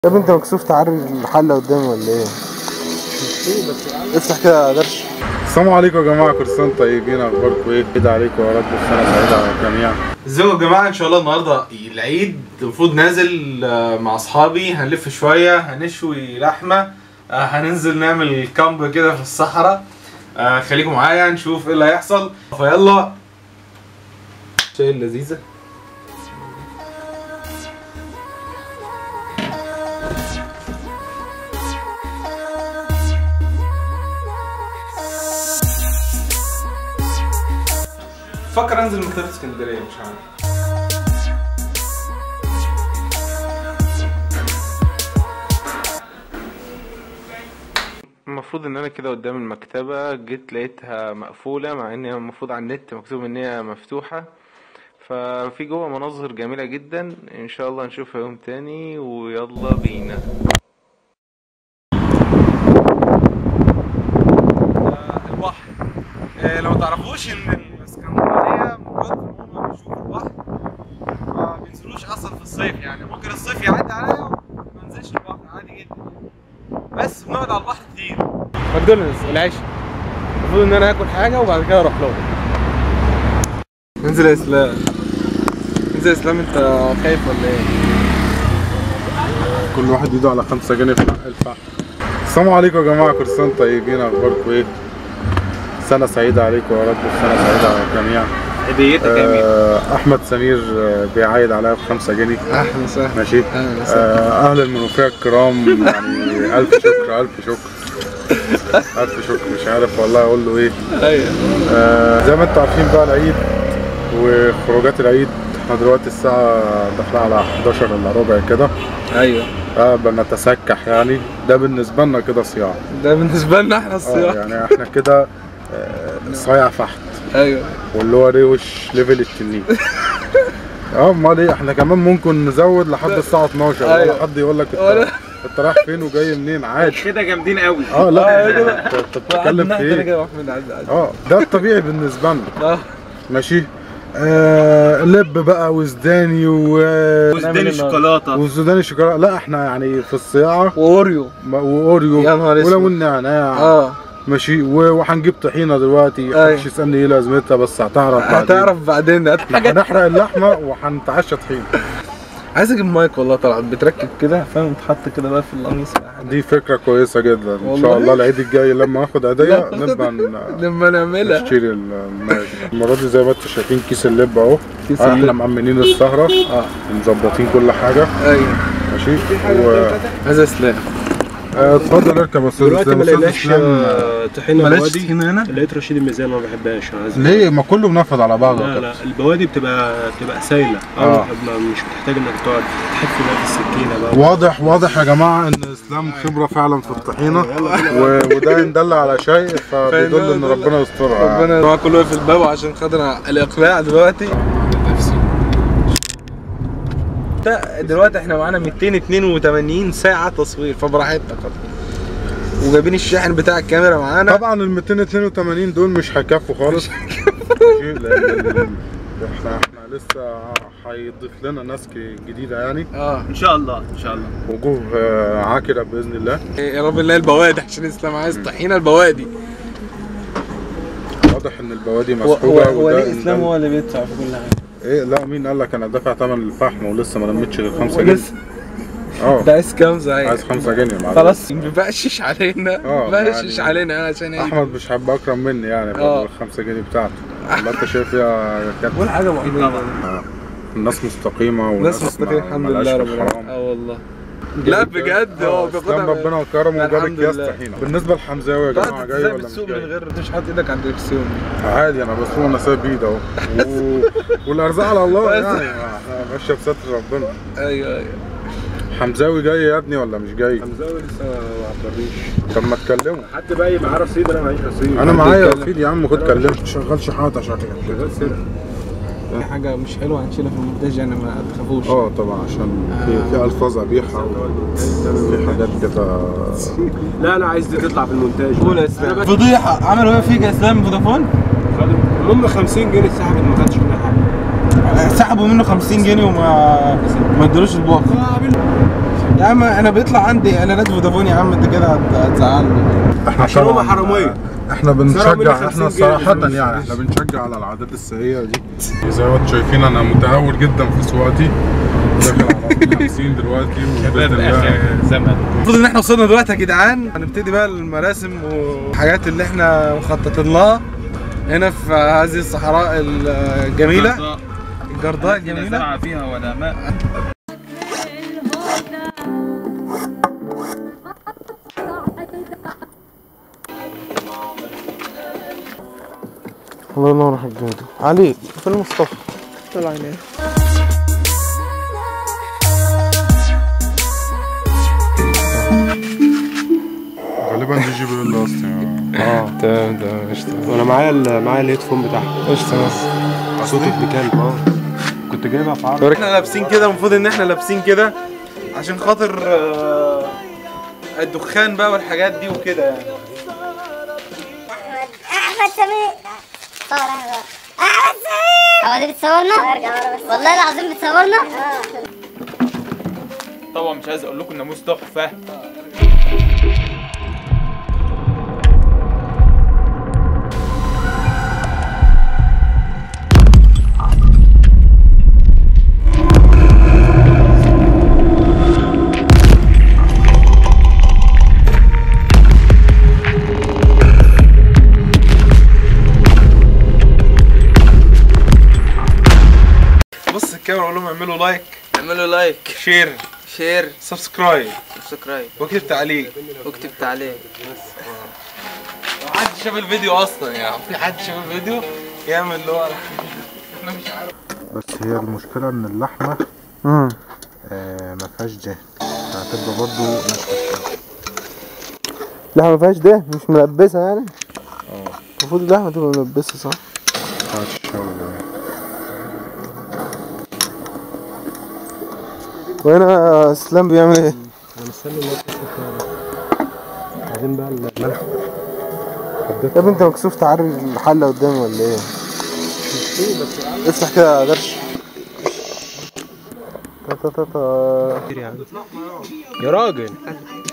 يا ابني انت مكسوف تعري الحلة قدامي ولا ايه؟ افتح كده يا درش السلام عليكم يا جماعه كل سنه وانتم طيبين اخباركم ايه كده عليكم يا رب السنه سعيده على الجميع ازيكم يا جماعه ان شاء الله النهارده العيد المفروض نازل آه، مع اصحابي هنلف شويه هنشوي لحمه آه، هننزل نعمل كامب كده في الصحراء آه، خليكم معايا نشوف ايه اللي هيحصل فيلا شاي لذيذه فكر انزل مكتبه اسكندريه مش عارف المفروض ان انا كده قدام المكتبة جيت لقيتها مقفولة مع ان هي المفروض على النت مكتوب ان هي مفتوحة ففي جوه مناظر جميلة جدا ان شاء الله نشوفها يوم تاني ويلا بينا البحر لو تعرفوش ان الاسكندرية من كتر ما هما بيشوفوا البحر ما بينزلوش اصلا في الصيف يعني ممكن الصيف يعدي عليا وما انزلش البحر عادي جدا بس بنقعد على البحر كتير ماكدونالدز العشاء المفروض ان انا اكل حاجه وبعد كده اروح لهم انزل يا اسلام انزل يا اسلام انت خايف ولا ايه؟ كل واحد ايده على خمسة جنيه في حق الفحم السلام عليكم يا جماعه كل سنه وانتم طيبين اخباركم ايه سنه سعيده عليكم يا رب السنه سعيده على الجميع هديتك آه، احمد سمير آه، بيعايد عليا بخمسة جنيه اهلا وسهلا ماشي اهلا وسهلا آه، اهل المنوفيه الكرام يعني الف شكر الف شكر الف شكر مش عارف والله اقول له ايه ايوه آه زي ما انتم عارفين بقى العيد وخروجات العيد احنا دلوقتي الساعة داخلة على 11 الا ربع كده ايوه اه بنتسكح يعني ده بالنسبة لنا كده صياعة ده بالنسبه لنا احنا اه الصيام يعني احنا كده آه، صايع فحت ايوه واللي هو روش ليفل التنين اه امال ايه احنا كمان ممكن نزود لحد الساعة 12 ولا أيوة. حد يقول لك ولا- انت انت رايح فين وجاي منين عادي كده جامدين قوي اه آه، لا كده. انت انت بتتكلم في كده ايه كده احمد عز عز اه ده الطبيعي بالنسبة لنا اه ماشي آه لب بقى وزداني و وزداني شوكولاته وسوداني شوكولاته لا احنا يعني في الصياعه واوريو م- واوريو يا نهار اسود. وليمون نعناع اه ماشي و- وهنجيب طحينه دلوقتي أيوة. محدش يسالني ايه لازمتها بس هتعرف بعدين. هتعرف بعدين هات احنا حاجه هنحرق اللحمه وهنتعشى طحينه عايز اجيب مايك والله طلعت بتركب كده فاهم تحط كده بقى في القميص بقى حاجة. دي فكره كويسه جدا ان والله؟ شاء الله العيد الجاي لما اخد هديه لا. نبقى ن- لما نعملها نشتري المايك المره دي زي ما انتم شايفين كيس اللب اهو كيس آه، احنا اللب. مأمنين السهره اه مظبطين كل حاجه ايوه ماشي و... هذا اسلام آه، اتفضل اركب يا استاذ دلوقتي اسلام ما استاذ لقيناش اسلام آه، طحينه بلاش بوادي هنا هنا لقيت رشيد الميزان ما بحبهاش أنا عايز- ليه ما كله بنفذ على بعضه لا كده لا البوادي بتبقى بتبقى سايله آه. اه مش بتحتاج انك تقعد تحف بقى في السكينه بقى واضح واضح يا جماعه ان اسلام خبره فعلا في الطحينه و... وده ان دل على شيء فبيدل ان ربنا يسترها ربنا ربنا كله في الباب عشان خاطر الاقلاع دلوقتي ده دلوقتي احنا معانا 282 ساعة تصوير فبراحتنا خالص وجايبين الشاحن بتاع الكاميرا معانا طبعا ال 282 دول مش هيكفوا خالص ماشي، لان ال- احنا احنا لسه هيضيف لنا ناس ك- جديده يعني اه ان شاء الله ان شاء الله وجوه آه، عاكره باذن الله يا رب نلاقي البوادي عشان اسلام عايز طحينه البوادي واضح ان البوادي هو مسحوبه هو وده ليه إن اسلام دل- هو اللي بيدفع في كل حاجه ايه لا مين قال لك انا دافع ثمن الفحم ولسه ما لميتش غير 5 جنيه ولسه اه ده عايز كام صحيح عايز 5 جنيه معلش خلاص مبقشش علينا اه، مبقشش يعني علينا انا عشان ايه احمد مش هيبقى اكرم مني يعني اه. بال 5 جنيه بتاعته ولا انت شايف يا كابتن ولا حاجه مؤمنه آه. الناس مستقيمه وناس ناس مستقيم ما- الحمد ملهاش لله في رب العالمين الحرام. اه والله لا بجد هو آه، بياخدها اسلام ربنا كرمه لا، وجاب الحمد اكياس لله. طحينه بالنسبه لحمزاوي يا جماعه انت جاي ازاي ولا مش بتسوق من جاي غير مش حاطط ايدك على الدركسيون عادي انا بسوق انا سايب ايدي اهو و... والارزاق على الله يعني ما- ماشيه بستر ربنا ايوه ايوه حمزاوي جاي يا ابني ولا مش جاي حمزاوي لسه ما عبرنيش طب ما تكلمه حد باقي معاه رصيد انا معيش رصيد انا معايا يتكلم. رصيد يا عم خد كلمه شغال شحاته شكلك شغال سر حاجه مش حلوه هنشيلها في المونتاج يعني ما تخافوش اه طبعا عشان في في الفاظ قبيحه وفي حاجات كده لا لا عايز دي تطلع في المونتاج قول يا اسلام فضيحه عملوا ايه فيك يا اسلام فودافون المهم 50 جنيه اتسحبت ما خدتش منها حاجه سحبوا منه 50 جنيه وما ما ادالوش الباقي يا عم انا بيطلع عندي اعلانات فودافون يا عم انت كده هت- هتزعلني احنا عشان هما طبعاً- حرامية. احنا سرقوا مني بنشجع 50 احنا جنيه صراحة فلوس، يعني معلش. احنا بنشجع على العادات السيئة دي زي ما انتم شايفين انا متهور جدا في سواقتي داخل على 50 دلوقتي وباذن الله زمن المفروض ان احنا وصلنا دلوقتي يا جدعان هنبتدي بقى المراسم والحاجات اللي احنا مخططين لها هنا في هذه الصحراء الجميلة الجرداء الجميلة زرع فيها ولا ماء الله ينور حجاج علي فين مصطفى طلع هنا غالبا دي جي بي ال اصلا اه تمام تمام قشطة وانا معايا ال- معايا الهيدفون بتاعها قشطة بس صوت ابن كلب اه كنت جايبها في عرض احنا لابسين كده المفروض ان احنا لابسين كده عشان خاطر آه، الدخان بقى والحاجات دي وكده يعني احمد سمير صور احمد احمد سمير هو دي بتصورنا والله العظيم بتصورنا طبعا مش عايز اقول لكم الناموس تحفه بص الكاميرا اقول لهم اعملوا لايك اعملوا لايك شير شير سبسكرايب سبسكرايب واكتب تعليق واكتب تعليق لو حد شاف الفيديو اصلا يعني في حد شاف الفيديو يعمل اللي هو بس هي المشكلة ان اللحمة امم آه ما فيهاش دهن هتبقى برضو ناشفة شوية اللحمة ما فيهاش ده مش ملبسة يعني المفروض اللحمة تبقى ملبسة صح؟ بتاعت الشوي ده. وهنا اسلام بيعمل ايه؟ بعدين بقى الملح يا ابني انت مكسوف تعري الحلة قدامي ولا ايه؟ افتح كده يا درش تا تا تا تا. يا راجل